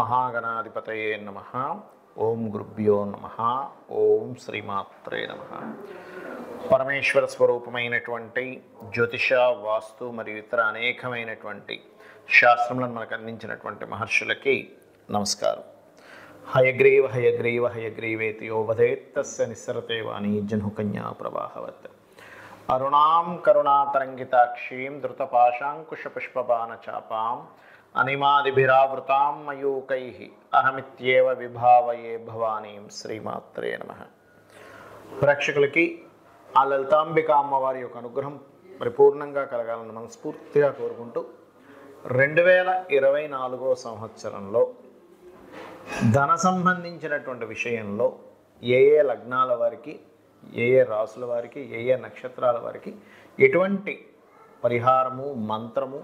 మహాగణాధిపతయే నమ ఓం గురుభ్యో నమ ఓం శ్రీమాత్రే నమ పరమేశ్వర స్వరూపమైనటువంటి జ్యోతిష వాస్తు మరియు ఇతర అనేకమైనటువంటి శాస్త్రములను మనకు అందించినటువంటి మహర్షులకి నమస్కారం హయగ్రీవ హయగ్రీవ హయగ్రీవేతి యో వదేత్తస్య నిస్సరతే వాణి జన్హుకన్యా ప్రవాహవత్ అరుణాం కరుణాతరంగితాక్షీం ధృతపాశాంకుశపుష్పబాణచాపాం అనిమాదిభిరావృతాం మయూకై అహమిత్యేవ విభావయే భవానీం శ్రీమాత్రే నమ ప్రేక్షకులకి ఆ లలితాంబిక అమ్మవారి యొక్క అనుగ్రహం పరిపూర్ణంగా కలగాలని మనస్ఫూర్తిగా కోరుకుంటూ రెండు వేల ఇరవై నాలుగో సంవత్సరంలో ధన సంబంధించినటువంటి విషయంలో ఏ ఏ లగ్నాల వారికి ఏ ఏ రాసుల వారికి ఏ ఏ నక్షత్రాల వారికి ఎటువంటి పరిహారము మంత్రము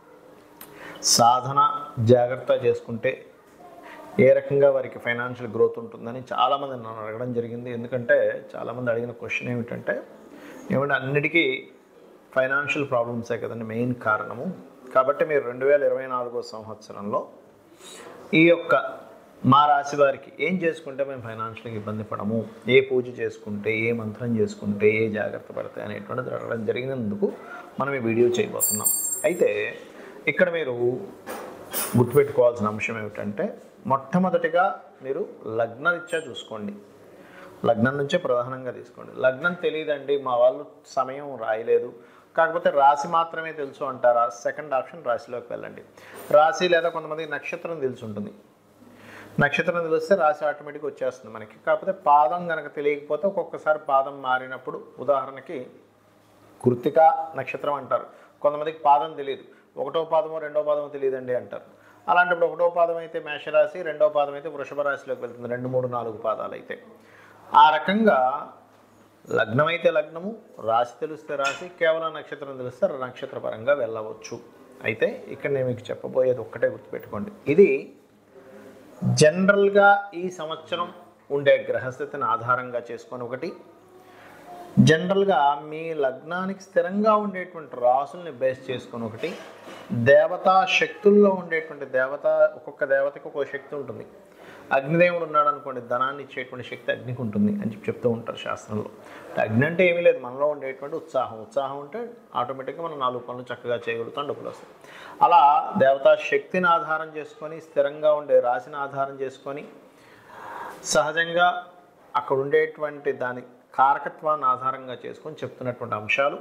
సాధన జాగ్రత్త చేసుకుంటే ఏ రకంగా వారికి ఫైనాన్షియల్ గ్రోత్ ఉంటుందని చాలామంది నన్ను అడగడం జరిగింది ఎందుకంటే చాలామంది అడిగిన క్వశ్చన్ ఏమిటంటే ఏమంటే అన్నిటికీ ఫైనాన్షియల్ ప్రాబ్లమ్సే కదండి మెయిన్ కారణము కాబట్టి మీరు రెండు వేల ఇరవై నాలుగో సంవత్సరంలో ఈ యొక్క మా రాశి వారికి ఏం చేసుకుంటే మేము ఫైనాన్షియల్గా ఇబ్బంది పడము ఏ పూజ చేసుకుంటే ఏ మంత్రం చేసుకుంటే ఏ జాగ్రత్త పడతాయి అనేటువంటిది అడగడం జరిగినందుకు మనం ఈ వీడియో చేయబోతున్నాం అయితే ఇక్కడ మీరు గుర్తుపెట్టుకోవాల్సిన అంశం ఏమిటంటే మొట్టమొదటిగా మీరు లగ్నరీత్యా చూసుకోండి లగ్నం నుంచే ప్రధానంగా తీసుకోండి లగ్నం తెలియదండి మా వాళ్ళు సమయం రాయలేదు కాకపోతే రాశి మాత్రమే తెలుసు అంటారా సెకండ్ ఆప్షన్ రాశిలోకి వెళ్ళండి రాశి లేదా కొంతమంది నక్షత్రం తెలిసి ఉంటుంది నక్షత్రం తెలిస్తే రాశి ఆటోమేటిక్గా వచ్చేస్తుంది మనకి కాకపోతే పాదం కనుక తెలియకపోతే ఒక్కొక్కసారి పాదం మారినప్పుడు ఉదాహరణకి కృతిక నక్షత్రం అంటారు కొంతమందికి పాదం తెలియదు ఒకటో పాదమో రెండో పాదమో తెలియదండి అంటారు అలాంటప్పుడు ఒకటో పాదం అయితే మేషరాశి రెండో పాదం అయితే వృషభ రాశిలోకి వెళ్తుంది రెండు మూడు నాలుగు పాదాలు అయితే ఆ రకంగా లగ్నం అయితే లగ్నము రాశి తెలిస్తే రాశి కేవలం నక్షత్రం తెలిస్తే నక్షత్ర పరంగా వెళ్ళవచ్చు అయితే ఇక్కడ నేను మీకు చెప్పబోయేది ఒక్కటే గుర్తుపెట్టుకోండి ఇది జనరల్గా ఈ సంవత్సరం ఉండే గ్రహస్థితిని ఆధారంగా చేసుకొని ఒకటి జనరల్గా మీ లగ్నానికి స్థిరంగా ఉండేటువంటి రాసుల్ని బేస్ చేసుకొని ఒకటి దేవతా శక్తుల్లో ఉండేటువంటి దేవత ఒక్కొక్క దేవతకి ఒక్కొక్క శక్తి ఉంటుంది అగ్నిదేవుడు ఉన్నాడు అనుకోండి ధనాన్ని ఇచ్చేటువంటి శక్తి అగ్నికి ఉంటుంది అని చెప్పి చెప్తూ ఉంటారు శాస్త్రంలో అగ్ని అంటే ఏమీ లేదు మనలో ఉండేటువంటి ఉత్సాహం ఉత్సాహం ఉంటే ఆటోమేటిక్గా మనం నాలుగు పనులు చక్కగా చేయగలుగుతాం డబ్బులు వస్తాయి అలా దేవతా శక్తిని ఆధారం చేసుకొని స్థిరంగా ఉండే రాశిని ఆధారం చేసుకొని సహజంగా అక్కడ ఉండేటువంటి దాని కారకత్వాన్ని ఆధారంగా చేసుకొని చెప్తున్నటువంటి అంశాలు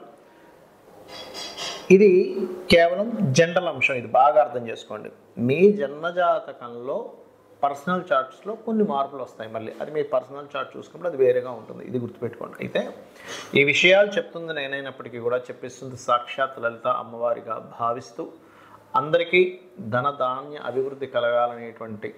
ఇది కేవలం జనరల్ అంశం ఇది బాగా అర్థం చేసుకోండి మీ జన్మజాతకంలో పర్సనల్ చార్ట్స్లో కొన్ని మార్పులు వస్తాయి మళ్ళీ అది మీ పర్సనల్ చార్ట్ చూసుకున్నప్పుడు అది వేరేగా ఉంటుంది ఇది గుర్తుపెట్టుకోండి అయితే ఈ విషయాలు చెప్తుంది నేనైనప్పటికీ కూడా చెప్పిస్తుంది సాక్షాత్ లలిత అమ్మవారిగా భావిస్తూ అందరికీ ధన ధాన్య అభివృద్ధి కలగాలనేటువంటి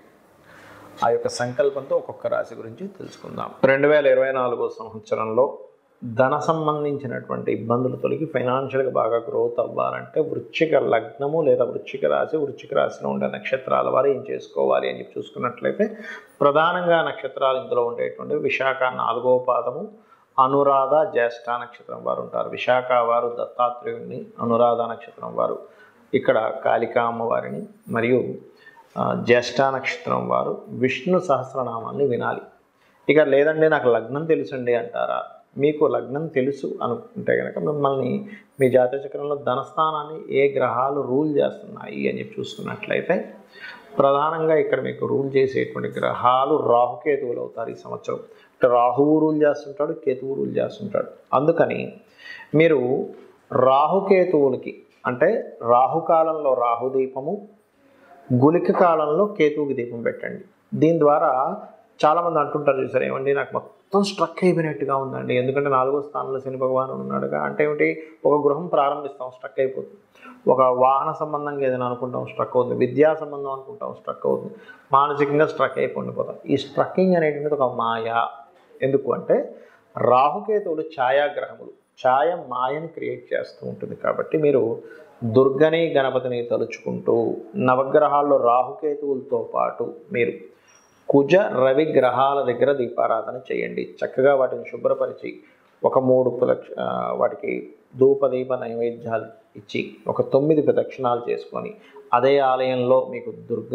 ఆ యొక్క సంకల్పంతో ఒక్కొక్క రాశి గురించి తెలుసుకుందాం రెండు వేల ఇరవై నాలుగో సంవత్సరంలో ధన సంబంధించినటువంటి ఇబ్బందులు తొలగి ఫైనాన్షియల్గా బాగా గ్రోత్ అవ్వాలంటే వృశ్చిక లగ్నము లేదా వృశ్చిక రాశి వృశ్చిక రాశిలో ఉండే నక్షత్రాల వారు ఏం చేసుకోవాలి అని చెప్పి చూసుకున్నట్లయితే ప్రధానంగా నక్షత్రాలు ఇందులో ఉండేటువంటి విశాఖ నాలుగో పాదము అనురాధ జ్యేష్ఠ నక్షత్రం వారు ఉంటారు విశాఖ వారు దత్తాత్రేయుడిని అనురాధ నక్షత్రం వారు ఇక్కడ కాళికా అమ్మవారిని మరియు ఆ, జ్యేష్ఠ నక్షత్రం వారు విష్ణు సహస్రనామాన్ని వినాలి ఇక లేదండి నాకు లగ్నం తెలుసండి అంటారా మీకు లగ్నం తెలుసు అనుకుంటే కనుక మిమ్మల్ని మీ జాతక చక్రంలో ధనస్థానాన్ని ఏ గ్రహాలు రూల్ చేస్తున్నాయి అని చెప్పి చూసుకున్నట్లయితే ప్రధానంగా ఇక్కడ మీకు రూల్ చేసేటువంటి గ్రహాలు రాహుకేతువులు అవుతారు ఈ సంవత్సరం అంటే రాహువు రూల్ చేస్తుంటాడు కేతువు రూల్ చేస్తుంటాడు అందుకని మీరు రాహుకేతువులకి అంటే రాహుకాలంలో రాహుదీపము గులిక కాలంలో కేతువుకి దీపం పెట్టండి దీని ద్వారా చాలామంది అంటుంటారు చూసారు ఏమండి నాకు మొత్తం స్ట్రక్ అయిపోయినట్టుగా ఉందండి ఎందుకంటే నాలుగో స్థానంలో శని భగవానుడు ఉన్నాడుగా అంటే ఏమిటి ఒక గృహం ప్రారంభిస్తాం స్ట్రక్ అయిపోతుంది ఒక వాహన సంబంధంగా ఏదైనా అనుకుంటాం స్ట్రక్ అవుతుంది విద్యా సంబంధం అనుకుంటాం స్ట్రక్ అవుతుంది మానసికంగా స్ట్రక్ అయిపోయిపోతాం ఈ స్ట్రక్కింగ్ అనేటువంటిది ఒక మాయ ఎందుకు అంటే రాహుకేతువులు ఛాయాగ్రహములు ఛాయ మాయని క్రియేట్ చేస్తూ ఉంటుంది కాబట్టి మీరు దుర్గని గణపతిని తలుచుకుంటూ నవగ్రహాల్లో రాహుకేతువులతో పాటు మీరు కుజ రవి గ్రహాల దగ్గర దీపారాధన చేయండి చక్కగా వాటిని శుభ్రపరిచి ఒక మూడు ప్రదక్ష ఆ, వాటికి ధూపదీప నైవేద్యాలు ఇచ్చి ఒక తొమ్మిది ప్రదక్షిణాలు చేసుకొని అదే ఆలయంలో మీకు దుర్గా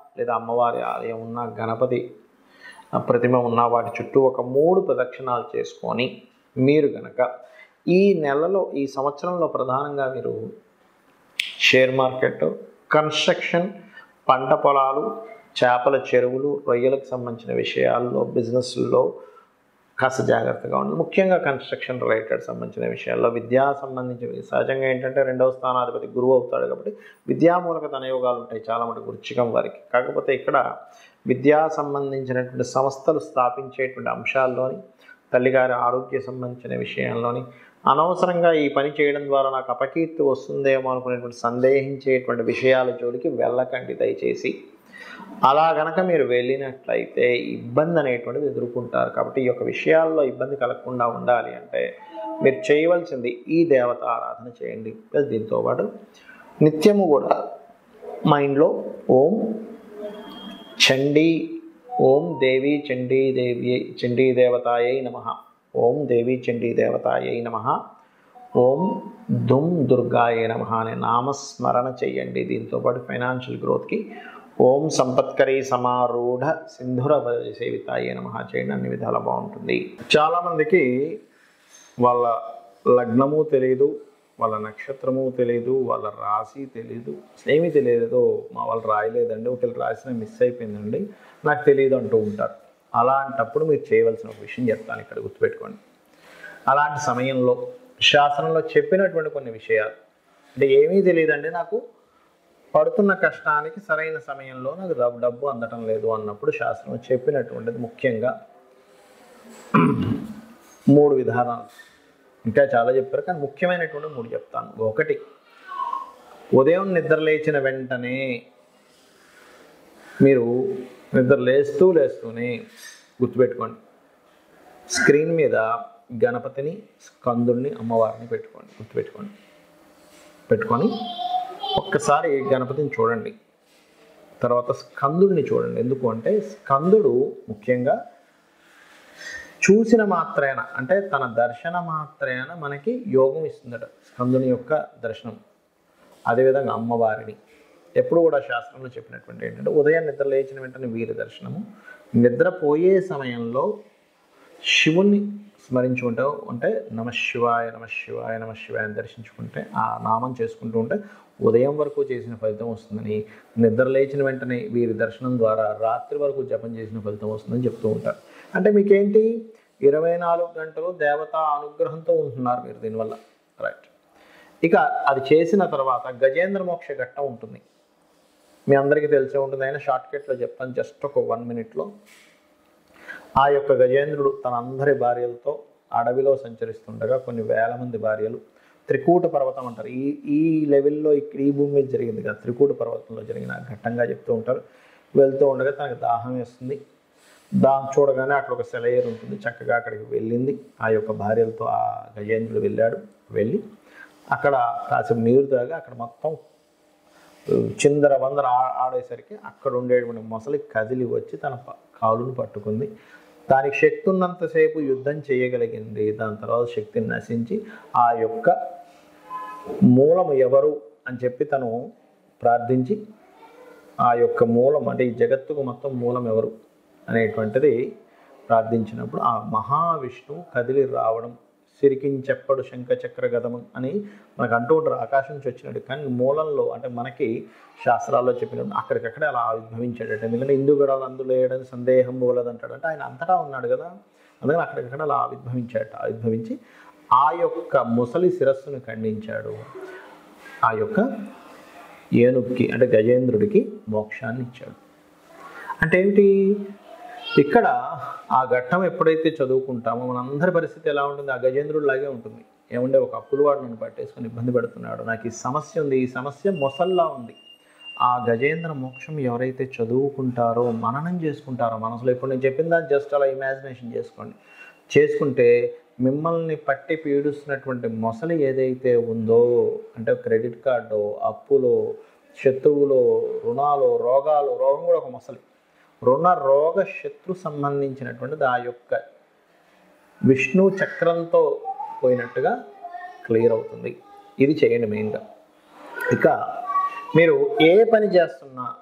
లేదా అమ్మవారి ఆలయం ఉన్న గణపతి ఆ ప్రతిమ ఉన్న వాటి చుట్టూ ఒక మూడు ప్రదక్షిణాలు చేసుకొని మీరు గనక ఈ నెలలో ఈ సంవత్సరంలో ప్రధానంగా మీరు షేర్ మార్కెట్ కన్స్ట్రక్షన్ పంట పొలాలు చేపల చెరువులు రొయ్యలకు సంబంధించిన విషయాల్లో బిజినెస్లో కాస్త జాగ్రత్తగా ఉండాలి ముఖ్యంగా కన్స్ట్రక్షన్ రిలేటెడ్ సంబంధించిన విషయాల్లో విద్యా సంబంధించిన సహజంగా ఏంటంటే రెండవ స్థానాధిపతి గురువు అవుతాడు కాబట్టి విద్యామూలక తనయోగాలు ఉంటాయి చాలా మటుకు వృచ్చికం వారికి కాకపోతే ఇక్కడ విద్యా సంబంధించినటువంటి సంస్థలు స్థాపించేటువంటి అంశాల్లోని తల్లిగారి ఆరోగ్య సంబంధించిన విషయంలోని అనవసరంగా ఈ పని చేయడం ద్వారా నాకు అపకీర్తి వస్తుందేమో అనుకునేటువంటి సందేహించేటువంటి విషయాల జోలికి వెళ్ళకండి దయచేసి అలా గనక మీరు వెళ్ళినట్లయితే ఇబ్బంది అనేటువంటిది ఎదుర్కొంటారు కాబట్టి ఈ యొక్క విషయాల్లో ఇబ్బంది కలగకుండా ఉండాలి అంటే మీరు చేయవలసింది ఈ దేవత ఆరాధన చేయండి ప్లస్ దీంతో పాటు నిత్యము కూడా మైండ్లో ఓం చండీ ఓం దేవి చండీ దేవి చండీ దేవతాయై నమ ఓం దేవి చండీ దేవతాయై నమ ఓం దుమ్ దుర్గాయ నమ అనే నామస్మరణ చేయండి దీంతో పాటు ఫైనాన్షియల్ గ్రోత్కి ఓం సంపత్కరీ సమారూఢ సింధుర సేవితాయ నమ చేయండి అన్ని విధాల బాగుంటుంది చాలామందికి వాళ్ళ లగ్నము తెలియదు వాళ్ళ నక్షత్రము తెలియదు వాళ్ళ రాశి తెలియదు ఏమీ తెలియదు మా వాళ్ళు రాయలేదండి ఒకళ్ళు రాసిన మిస్ అయిపోయిందండి నాకు తెలియదు అంటూ ఉంటారు అలాంటప్పుడు మీరు చేయవలసిన ఒక విషయం చెప్తాను ఇక్కడ గుర్తుపెట్టుకోండి అలాంటి సమయంలో శాస్త్రంలో చెప్పినటువంటి కొన్ని విషయాలు అంటే ఏమీ తెలియదండి నాకు పడుతున్న కష్టానికి సరైన సమయంలో నాకు డబ్బు డబ్బు అందటం లేదు అన్నప్పుడు శాస్త్రం చెప్పినటువంటిది ముఖ్యంగా మూడు విధానాలు ఇంకా చాలా చెప్పారు కానీ ముఖ్యమైనటువంటి మూడు చెప్తాను ఒకటి ఉదయం నిద్ర లేచిన వెంటనే మీరు నిద్ర లేస్తూ లేస్తూనే గుర్తుపెట్టుకోండి స్క్రీన్ మీద గణపతిని స్కందుల్ని అమ్మవారిని పెట్టుకోండి గుర్తుపెట్టుకోండి పెట్టుకొని ఒక్కసారి గణపతిని చూడండి తర్వాత స్కందుడిని చూడండి ఎందుకు అంటే స్కందుడు ముఖ్యంగా చూసిన మాత్రేన అంటే తన దర్శన మాత్రేన మనకి యోగం ఇస్తుందట స్కందుని యొక్క దర్శనం అదేవిధంగా అమ్మవారిని ఎప్పుడు కూడా శాస్త్రంలో చెప్పినటువంటి ఏంటంటే ఉదయం నిద్ర లేచిన వెంటనే వీరి దర్శనము నిద్రపోయే సమయంలో శివుణ్ణి స్మరించుకుంటూ ఉంటే నమ శివాయ నమ శివాయ నమ శివాయ అని దర్శించుకుంటే ఆ నామం చేసుకుంటూ ఉంటే ఉదయం వరకు చేసిన ఫలితం వస్తుందని నిద్ర లేచిన వెంటనే వీరి దర్శనం ద్వారా రాత్రి వరకు జపం చేసిన ఫలితం వస్తుందని చెప్తూ ఉంటారు అంటే మీకేంటి ఇరవై నాలుగు గంటలు దేవతా అనుగ్రహంతో ఉంటున్నారు మీరు దీనివల్ల రైట్ ఇక అది చేసిన తర్వాత గజేంద్ర మోక్ష ఘట్టం ఉంటుంది మీ అందరికీ తెలిసే ఉంటుంది అయినా షార్ట్ కట్లో చెప్తాను జస్ట్ ఒక వన్ మినిట్లో ఆ యొక్క గజేంద్రుడు తన అందరి భార్యలతో అడవిలో సంచరిస్తుండగా కొన్ని వేల మంది భార్యలు త్రికూట పర్వతం అంటారు ఈ ఈ లెవెల్లో ఇక్కడ ఈ భూమి మీద జరిగింది కదా త్రికూట పర్వతంలో జరిగిన ఘట్టంగా చెప్తూ ఉంటారు వెళ్తూ ఉండగా తనకు దాహం వేస్తుంది దాహం చూడగానే అక్కడ ఒక సెలయేరు ఉంటుంది చక్కగా అక్కడికి వెళ్ళింది ఆ యొక్క భార్యలతో ఆ గజేంద్రుడు వెళ్ళాడు వెళ్ళి అక్కడ కాసేపు నీరు తాగి అక్కడ మొత్తం చిందర వందర ఆ- ఆడేసరికి అక్కడ ఉండేటువంటి మొసలి కదిలి వచ్చి తన ప- కాలును పట్టుకుంది దానికి శక్తి ఉన్నంతసేపు యుద్ధం చేయగలిగింది దాని తర్వాత శక్తిని నశించి ఆ యొక్క మూలము ఎవరు అని చెప్పి తను ప్రార్థించి ఆ యొక్క మూలం అంటే ఈ జగత్తుకు మొత్తం మూలం ఎవరు అనేటువంటిది ప్రార్థించినప్పుడు ఆ మహావిష్ణువు కదిలి రావడం సిరికించెప్పడు శంఖచక్ర గదము అని మనకు అంటూ ఉంటారు ఆకాశం నుంచి వచ్చినట్టు కానీ మూలంలో అంటే మనకి శాస్త్రాల్లో చెప్పినప్పుడు అక్కడికక్కడే అలా ఆవిర్భవించాడు ఎందుకంటే ఇందు గడాలు అందులో వేయడం సందేహం పోలేదంటాడు అంటే ఆయన అంతటా ఉన్నాడు కదా అందుకని అక్కడికక్కడ అలా ఆవిర్భవించాడు ఆవిర్భవించి ఆ యొక్క ముసలి శిరస్సును ఖండించాడు ఆ యొక్క ఏనుగుకి అంటే గజేంద్రుడికి మోక్షాన్ని ఇచ్చాడు అంటే ఏమిటి ఇక్కడ ఆ ఘట్టం ఎప్పుడైతే చదువుకుంటామో మనందరి పరిస్థితి ఎలా ఉంటుంది ఆ గజేంద్రుడు లాగే ఉంటుంది ఏముండే ఒక అప్పులు వాడు నన్ను పట్టేసుకొని ఇబ్బంది పెడుతున్నాడు నాకు ఈ సమస్య ఉంది ఈ సమస్య మొసల్లా ఉంది ఆ గజేంద్ర మోక్షం ఎవరైతే చదువుకుంటారో మననం చేసుకుంటారో మనసులో ఇప్పుడు నేను చెప్పిన దాన్ని జస్ట్ అలా ఇమాజినేషన్ చేసుకోండి చేసుకుంటే మిమ్మల్ని పట్టి పీడిస్తున్నటువంటి మొసలి ఏదైతే ఉందో అంటే క్రెడిట్ కార్డు అప్పులు శత్రువులు రుణాలు రోగాలు రోగం కూడా ఒక మొసలి రుణ రోగ శత్రు సంబంధించినటువంటిది ఆ యొక్క విష్ణు చక్రంతో పోయినట్టుగా క్లియర్ అవుతుంది ఇది చేయండి మెయిన్గా ఇక మీరు ఏ పని చేస్తున్నా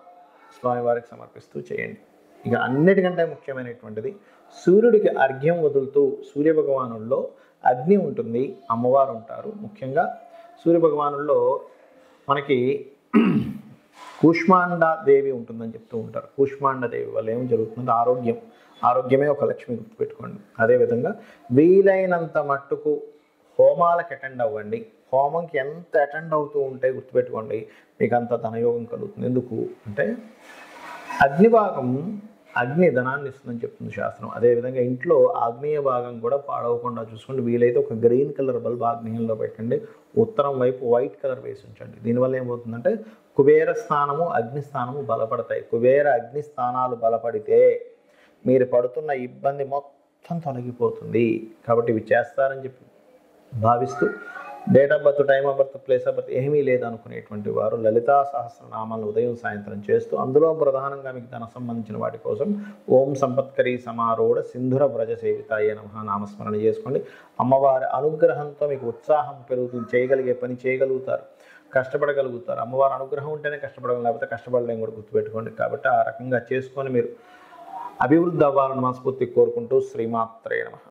స్వామివారికి సమర్పిస్తూ చేయండి ఇక అన్నిటికంటే ముఖ్యమైనటువంటిది సూర్యుడికి అర్ఘ్యం వదులుతూ సూర్య భగవానుల్లో అగ్ని ఉంటుంది అమ్మవారు ఉంటారు ముఖ్యంగా సూర్య భగవానుల్లో మనకి కూష్మాండ దేవి ఉంటుందని చెప్తూ ఉంటారు కూష్మాండ దేవి వల్ల ఏం జరుగుతుంది ఆరోగ్యం ఆరోగ్యమే ఒక లక్ష్మి గుర్తుపెట్టుకోండి అదేవిధంగా వీలైనంత మట్టుకు హోమాలకు అటెండ్ అవ్వండి హోమంకి ఎంత అటెండ్ అవుతూ ఉంటే గుర్తుపెట్టుకోండి మీకు అంత ధనయోగం కలుగుతుంది ఎందుకు అంటే అగ్ని భాగం అగ్ని ధనాన్ని ఇస్తుందని చెప్తుంది శాస్త్రం అదేవిధంగా ఇంట్లో ఆగ్నేయ భాగం కూడా పాడవకుండా చూసుకోండి వీలైతే ఒక గ్రీన్ కలర్ బల్బ్ ఆగ్నేయంలో పెట్టండి ఉత్తరం వైపు వైట్ కలర్ వేసి ఉంచండి దీనివల్ల ఏమవుతుందంటే కుబేర స్థానము అగ్ని స్థానము బలపడతాయి కుబేర అగ్ని స్థానాలు బలపడితే మీరు పడుతున్న ఇబ్బంది మొత్తం తొలగిపోతుంది కాబట్టి ఇవి చేస్తారని చెప్పి భావిస్తూ date of birth time of birth place of birth ఏమీ లేదనుకునేటువంటి వారు లలితా సహస్రనామాలను ఉదయం సాయంత్రం చేస్తూ అందులో ప్రధానంగా మీకు దానికి సంబంధించిన వాటి కోసం ఓం సంపత్కరి సమారోఢ సింధుర వ్రజ సేవితాయ నమ నామస్మరణ చేసుకోండి అమ్మవారి అనుగ్రహంతో మీకు ఉత్సాహం పెరుగుతుంది చేయగలిగే పని చేయగలుగుతారు కష్టపడగలుగుతారు అమ్మవారి అనుగ్రహం ఉంటేనే కష్టపడగలం లేకపోతే కష్టపడలేం కూడా గుర్తుపెట్టుకోండి కాబట్టి ఆ రకంగా చేసుకొని మీరు అభివృద్ధి అవ్వాలని మనస్ఫూర్తి కోరుకుంటూ శ్రీమాత్రే నమ